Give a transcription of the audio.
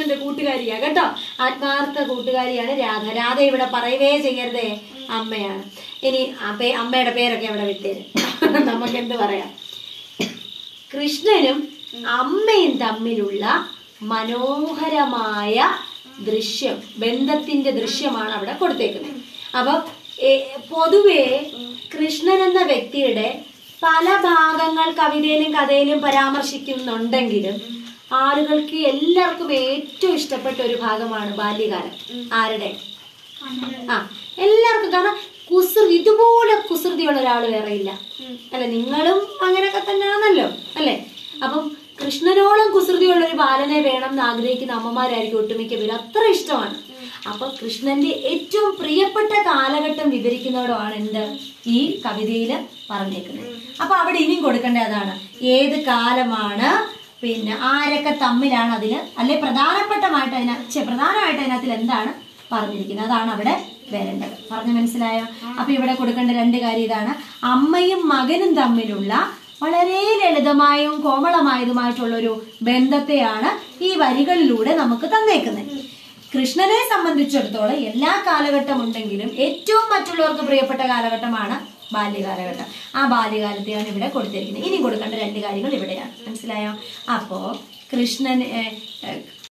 കൃഷ്ണന്റെ കൂട്ടുകാരിയാ കേട്ടോ ആത്മാർത്ഥ കൂട്ടുകാരിയാണ് രാധ രാധ ഇവിടെ പറയവേ ചെയ്യരുതേ അമ്മയാണ് ഇനി അപ്പേ- അമ്മയുടെ പേരൊക്കെ അവിടെ വിട്ടേര് നമുക്ക് എന്ത് പറയാം കൃഷ്ണനും അമ്മയും തമ്മിലുള്ള മനോഹരമായ ദൃശ്യം ബന്ധത്തിന്റെ ദൃശ്യമാണ് അവിടെ കൊടുത്തേക്കുന്നത് അപ്പൊ ഏ, പൊതുവെ കൃഷ്ണൻ എന്ന വ്യക്തിയുടെ പല ഭാഗങ്ങൾ കവിതയിലും കഥയിലും പരാമർശിക്കുന്നുണ്ടെങ്കിലും ആളുകൾക്ക് എല്ലാവർക്കും ഏറ്റവും ഇഷ്ടപ്പെട്ട ഒരു ഭാഗമാണ് ബാല്യകാലം ആരുടെ ആ എല്ലാവർക്കും കാരണം കുസൃതി ഇതുപോലെ കുസൃതിയുള്ള ഒരാൾ വേറെ ഇല്ല അല്ലെ നിങ്ങളും അങ്ങനെയൊക്കെ തന്നെയാണല്ലോ അല്ലെ അപ്പം കൃഷ്ണനോളം കുസൃതിയുള്ള ഒരു ബാലനെ വേണം എന്ന് ആഗ്രഹിക്കുന്ന അമ്മമാരായിരിക്കും ഒട്ടുമിക്ക പേരും അത്ര ഇഷ്ടമാണ് അപ്പൊ കൃഷ്ണന്റെ ഏറ്റവും പ്രിയപ്പെട്ട കാലഘട്ടം വിവരിക്കുന്നതോടാണ് എന്ത് ഈ കവിതയില് പറഞ്ഞേക്കുന്നത് അപ്പൊ അവിടെ ഇനിയും കൊടുക്കേണ്ട അതാണ് ഏത് കാലമാണ് പിന്നെ ആരൊക്കെ തമ്മിലാണ് അതില് അല്ലെ പ്രധാനപ്പെട്ടമായിട്ട് അതിന ഛെ, പ്രധാനമായിട്ട് അതിനകത്തിൽ എന്താണ് പറഞ്ഞിരിക്കുന്നത് അതാണ് അവിടെ വരേണ്ടത് പറഞ്ഞു മനസ്സിലായോ അപ്പൊ ഇവിടെ കൊടുക്കേണ്ട രണ്ട് കാര്യം ഇതാണ് അമ്മയും മകനും തമ്മിലുള്ള വളരെ ലളിതമായും കോമളമായതുമായിട്ടുള്ള ഒരു ബന്ധത്തെയാണ് ഈ വരികളിലൂടെ നമുക്ക് തന്നേക്കുന്നത് കൃഷ്ണനെ സംബന്ധിച്ചിടത്തോളം എല്ലാ കാലഘട്ടം ഉണ്ടെങ്കിലും ഏറ്റവും മറ്റുള്ളവർക്ക് പ്രിയപ്പെട്ട കാലഘട്ടമാണ് ബാല്യകാലഘട്ടം ആ ബാല്യകാലത്തെയാണ് ഇവിടെ കൊടുത്തിരിക്കുന്നത് ഇനി കൊടുക്കേണ്ട രണ്ട് കാര്യങ്ങൾ ഇവിടെയാണ് മനസ്സിലായോ അപ്പോ കൃഷ്ണൻ ഏ, ഏ,